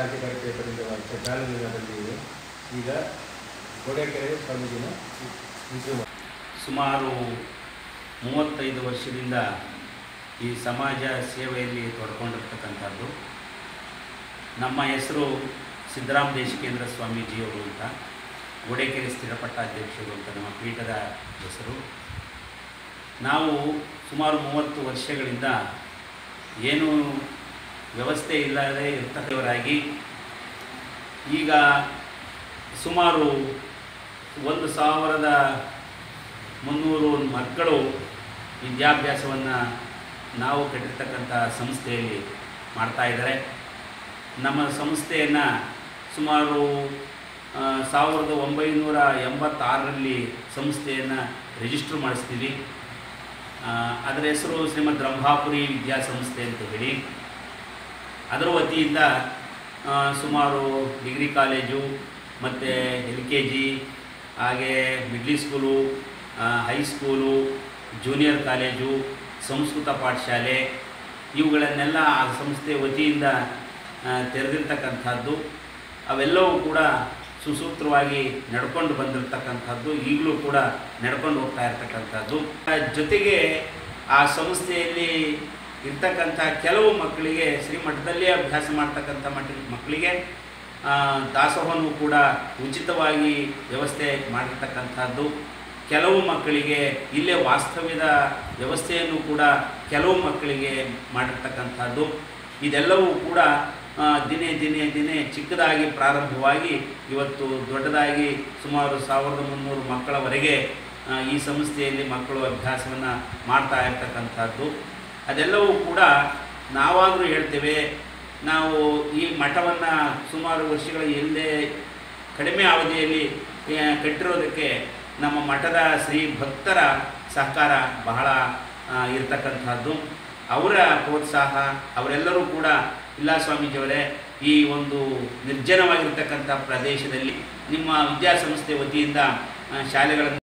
ಕ್ರಾಂತಿಕಾರಿ ಪೇಪರಿಂದ ವಾಚಿಸಿದ ಚಾಲನೆಯಲ್ಲಿ ಈಗ ಗೋಡೆಕೆರೆ ಸ್ವಾಮೀಜಿನ ಇಂಟರ್ವ್ಯೂ ಮಾಡಿ ಸುಮಾರು ಮೂವತ್ತೈದು ವರ್ಷದಿಂದ ಈ ಸಮಾಜ ಸೇವೆಯಲ್ಲಿ ತೊಡ್ಕೊಂಡಿರ್ತಕ್ಕಂಥದ್ದು ನಮ್ಮ ಹೆಸರು ಸಿದ್ದರಾಮ ದೇಶಿಕೇಂದ್ರ ಸ್ವಾಮೀಜಿಯವರು ಅಂತ ಗೋಡೆಕೆರೆ ಸ್ಥಿರಪಟ್ಟಾಧ್ಯಕ್ಷರು ಅಂತ ನಮ್ಮ ಪೀಠದ ಹೆಸರು ನಾವು ಸುಮಾರು ಮೂವತ್ತು ವರ್ಷಗಳಿಂದ ಏನು ವ್ಯವಸ್ಥೆ ಇಲ್ಲದೆ ಇರ್ತಕ್ಕವರಾಗಿ ಈಗ ಸುಮಾರು ಒಂದು ಸಾವಿರದ ಮುನ್ನೂರು ಮಕ್ಕಳು ವಿದ್ಯಾಭ್ಯಾಸವನ್ನು ನಾವು ಕಟ್ಟಿರ್ತಕ್ಕಂಥ ಸಂಸ್ಥೆಯಲ್ಲಿ ಮಾಡ್ತಾ ಇದ್ದಾರೆ ನಮ್ಮ ಸಂಸ್ಥೆಯನ್ನು ಸುಮಾರು ಆ, ಸಾವಿರದ ಒಂಬೈನೂರ ಎಂಬತ್ತಾರರಲ್ಲಿ ಸಂಸ್ಥೆಯನ್ನು ರಿಜಿಸ್ಟ್ರ್ ಮಾಡಿಸ್ತೀವಿ ಆ, ಅದರ ಹೆಸರು ಶ್ರೀಮದ್ ರಂಭಾಪುರಿ ವಿದ್ಯಾಸಂಸ್ಥೆ ಅಂತ ಹೇಳಿ ಅದರ ವತಿಯಿಂದ ಆ, ಸುಮಾರು ಡಿಗ್ರಿ ಕಾಲೇಜು ಮತ್ತು ಎಲ್ ಕೆ ಜಿ ಹಾಗೆ ಮಿಡ್ಲಿ ಸ್ಕೂಲು ಆ, ಹೈಸ್ಕೂಲು ಜೂನಿಯರ್ ಕಾಲೇಜು ಸಂಸ್ಕೃತ ಪಾಠಶಾಲೆ ಇವುಗಳನ್ನೆಲ್ಲ ಆ ಸಂಸ್ಥೆ ವತಿಯಿಂದ ಆ, ತೆರೆದಿರ್ತಕ್ಕಂಥದ್ದು ಅವೆಲ್ಲವೂ ಕೂಡ ಸುಸೂತ್ರವಾಗಿ ನಡ್ಕೊಂಡು ಬಂದಿರತಕ್ಕಂಥದ್ದು ಈಗಲೂ ಕೂಡ ನಡ್ಕೊಂಡು ಹೋಗ್ತಾ ಇರ್ತಕ್ಕಂಥದ್ದು ಆ, ಜೊತೆಗೆ ಆ ಸಂಸ್ಥೆಯಲ್ಲಿ ಇರ್ತಕ್ಕಂಥ ಕೆಲವು ಮಕ್ಕಳಿಗೆ ಶ್ರೀಮಠದಲ್ಲೇ ಅಭ್ಯಾಸ ಮಾಡ್ತಕ್ಕಂಥ ಮಟ್ಟ ಮಕ್ಕಳಿಗೆ ಆ, ದಾಸೋಹನೂ ಕೂಡ ಉಚಿತವಾಗಿ ವ್ಯವಸ್ಥೆ ಮಾಡಿರ್ತಕ್ಕಂಥದ್ದು ಕೆಲವು ಮಕ್ಕಳಿಗೆ ಇಲ್ಲೇ ವಾಸ್ತವ್ಯದ ವ್ಯವಸ್ಥೆಯನ್ನು ಕೂಡ ಕೆಲವು ಮಕ್ಕಳಿಗೆ ಮಾಡಿರ್ತಕ್ಕಂಥದ್ದು ಇದೆಲ್ಲವೂ ಕೂಡ ಆ, ದಿನೇ ದಿನೇ ದಿನೇ ಚಿಕ್ಕದಾಗಿ ಪ್ರಾರಂಭವಾಗಿ ಇವತ್ತು ದೊಡ್ಡದಾಗಿ ಸುಮಾರು ಸಾವಿರದ ಮುನ್ನೂರು ಮಕ್ಕಳವರೆಗೆ ಆ, ಈ ಸಂಸ್ಥೆಯಲ್ಲಿ ಮಕ್ಕಳು ಅಭ್ಯಾಸವನ್ನು ಮಾಡ್ತಾ ಇರ್ತಕ್ಕಂಥದ್ದು ಅದೆಲ್ಲವೂ ಕೂಡ ನಾವಾದರೂ ಹೇಳ್ತೇವೆ ನಾವು ಈ ಮಠವನ್ನು ಸುಮಾರು ವರ್ಷಗಳ ಹಿಂದೆ ಕಡಿಮೆ ಅವಧಿಯಲ್ಲಿ ಆ, ಕಟ್ಟಿರೋದಕ್ಕೆ ನಮ್ಮ ಮಠದ ಶ್ರೀ ಭಕ್ತರ ಸಹಕಾರ ಬಹಳ ಆ, ಇರ್ತಕ್ಕಂಥದ್ದು ಅವರ ಪ್ರೋತ್ಸಾಹ ಅವರೆಲ್ಲರೂ ಕೂಡ ಇಲ್ಲ ಸ್ವಾಮೀಜಿಯವರೇ ಈ ಒಂದು ನಿರ್ಜನವಾಗಿರ್ತಕ್ಕಂಥ ಪ್ರದೇಶದಲ್ಲಿ ನಿಮ್ಮ ವಿದ್ಯಾಸಂಸ್ಥೆ ವತಿಯಿಂದ ಆ, ಶಾಲೆಗಳನ್ನು